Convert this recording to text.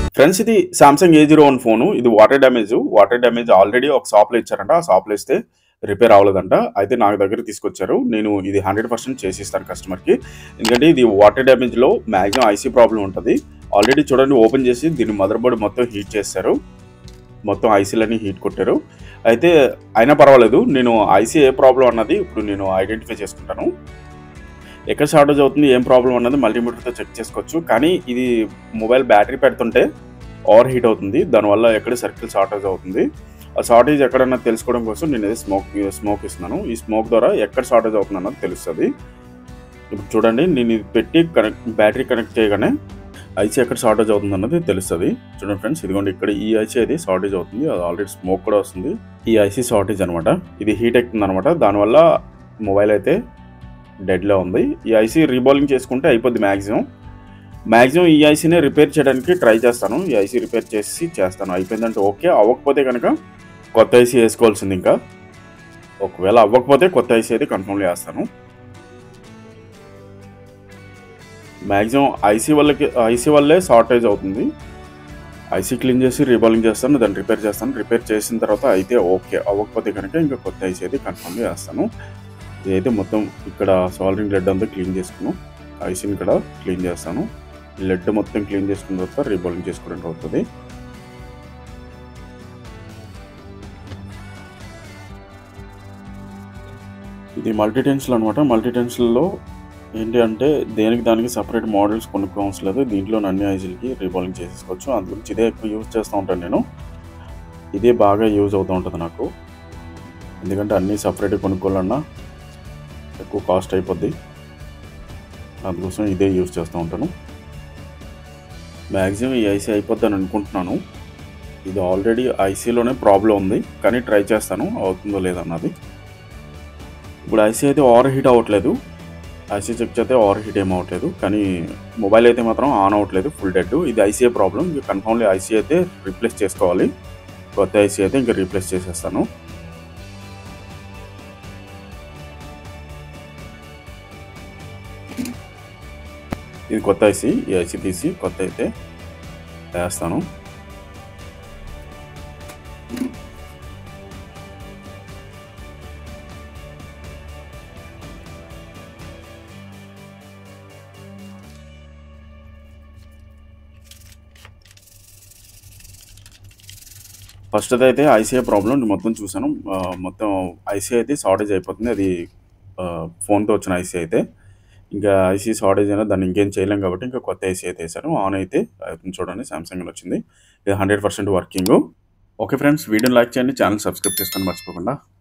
friends ఇది Samsung A zero one phone ఇది water damage water damage already ఒక షాప్లో ఇచ్చారంట ఆ షాప్లో ఇస్తే రిపేర్ అవ్వలేదంట అయితే నాకు దగ్గర తీసుకొచ్చారు నేను ఇది హండ్రెడ్ పర్సెంట్ చేసి ఇస్తాను కస్టమర్కి ఎందుకంటే ఇది వాటర్ డ్యామేజ్లో మ్యాక్సిమం ఐసీ ప్రాబ్లం ఉంటుంది ఆల్రెడీ చూడండి ఓపెన్ చేసి దీని మదర్ బోర్డ్ మొత్తం హీట్ చేస్తారు మొత్తం ఐసీలన్నీ హీట్ కొట్టారు అయితే అయినా పర్వాలేదు నేను ఐసీ ఏ ప్రాబ్లం అన్నది ఇప్పుడు నేను ఐడెంటిఫై చేసుకుంటాను ఎక్కడ షార్టేజ్ అవుతుంది ఏం ప్రాబ్లం అన్నది మల్టీమీటర్తో చెక్ చేసుకోవచ్చు కానీ ఇది మొబైల్ బ్యాటరీ పెడుతుంటే ఓవర్ హీట్ అవుతుంది దానివల్ల ఎక్కడ సర్కిల్ షార్టేజ్ అవుతుంది ఆ షార్టేజ్ ఎక్కడన్నా తెలుసుకోవడం కోసం నేను ఇది స్మోక్ స్మోక్ ఇస్తున్నాను ఈ స్మోక్ ద్వారా ఎక్కడ షార్టేజ్ అవుతుంది అన్నది తెలుస్తుంది ఇప్పుడు చూడండి నేను ఇది పెట్టి కనెక్ట్ బ్యాటరీ కనెక్ట్ చేయగానే ఐసీ ఎక్కడ షార్టేజ్ అవుతుంది అన్నది తెలుస్తుంది చూడండి ఫ్రెండ్స్ ఇదిగోండి ఇక్కడ ఈ ఐసీ అది షార్టేజ్ అవుతుంది అది ఆల్రెడీ స్మోక్ కూడా వస్తుంది ఈ ఐసీ షార్టేజ్ అనమాట ఇది హీట్ ఎక్కుతుంది అనమాట దానివల్ల మొబైల్ అయితే డెడ్లో ఉంది ఈ ఐసీ రీబౌలింగ్ చేసుకుంటే అయిపోద్ది మ్యాక్సిమం మ్యాక్సిమం ఈ ఐసీనే రిపేర్ చేయడానికి ట్రై చేస్తాను ఈ ఐసీ రిపేర్ చేసి చేస్తాను అయిపోయిందంటే ఓకే అవ్వకపోతే కనుక కొత్త ఐసీ వేసుకోవాల్సింది ఇంకా ఒకవేళ అవ్వకపోతే కొత్త ఐసీ అయితే కన్ఫర్మ్గా వేస్తాను మ్యాక్సిమం ఐసీ వల్లకి ఐసీ వల్లే షార్టేజ్ అవుతుంది ఐసీ క్లీన్ చేసి రీబాలింగ్ చేస్తాను దాన్ని రిపేర్ చేస్తాను రిపేర్ చేసిన తర్వాత అయితే ఓకే అవ్వకపోతే కనుక ఇంకా కొత్త ఐసీ అయితే కన్ఫర్మ్గా వేస్తాను ఇదైతే మొత్తం ఇక్కడ సాల్రింగ్ లెడ్ అంతా క్లీన్ చేసుకున్నాం ఐసీని కూడా క్లీన్ చేస్తాను లెడ్ మొత్తం క్లీన్ చేసుకున్న తర్వాత రీబాలింగ్ చేసుకోవడానికి అవుతుంది ఇది మల్టీ టెన్సిల్ అనమాట మల్టీ టెన్సిల్లో ఏంటి అంటే దేనికి దానికి సపరేట్ మోడల్స్ కొనుక్కోవాల్సిన లేదు దీంట్లో అన్ని ఐజీలకి రీబాలింగ్ చేసేసుకోవచ్చు అందు గురించి ఇదే ఎక్కువ యూజ్ చేస్తూ ఉంటాను నేను ఇదే బాగా యూజ్ అవుతూ ఉంటుంది నాకు ఎందుకంటే అన్నీ సపరేట్ కొనుక్కోవాలన్నా ఎక్కువ కాస్ట్ అయిపోద్ది అందుకోసం ఇదే యూజ్ చేస్తూ ఉంటాను మ్యాక్సిమం ఈ ఐసీ అయిపోద్దని అనుకుంటున్నాను ఇది ఆల్రెడీ ఐసీలోనే ప్రాబ్లం ఉంది కానీ ట్రై చేస్తాను అవుతుందో లేదన్నది ఇప్పుడు ఐసీ అయితే ఓవర్ హీట్ అవ్వట్లేదు ఐసీ చెక్ చేస్తే ఓవర్ హీట్ ఏం అవ్వట్లేదు కానీ మొబైల్ అయితే మాత్రం ఆన్ అవ్వట్లేదు ఫుల్ డెడ్ ఇది ఐసీఏ ప్రాబ్లం ఇంకా కన్ఫర్మ్లీ ఐసీ అయితే రీప్లేస్ చేసుకోవాలి కొత్త ఐసీ అయితే ఇంకా రీప్లేస్ చేసేస్తాను ఇది కొత్త ఐసీ ఈ ఐసీ తీసి కొత్త అయితే వేస్తాను ఫస్ట్ అయితే ఐసీఐ ప్రాబ్లం నేను మొత్తం చూసాను ఆ, మొత్తం ఐసీ అయితే షార్టేజ్ అయిపోతుంది అది ఆ, ఫోన్తో వచ్చిన ఐసీ అయితే ఇంకా ఐసీ షార్టేజ్ అయినా దాన్ని ఇంకేం చేయలేం కాబట్టి ఇంకా కొత్త ఐసీ అయితే వేసాను ఆన్ అయితే అవుతుంది చూడండి సామ్సంగ్ వచ్చింది ఇది hundred percent working okay friends వీడియోని లైక్ చేయండి ఛానల్ సబ్స్క్రైబ్ చేసుకొని మర్చిపోకుండా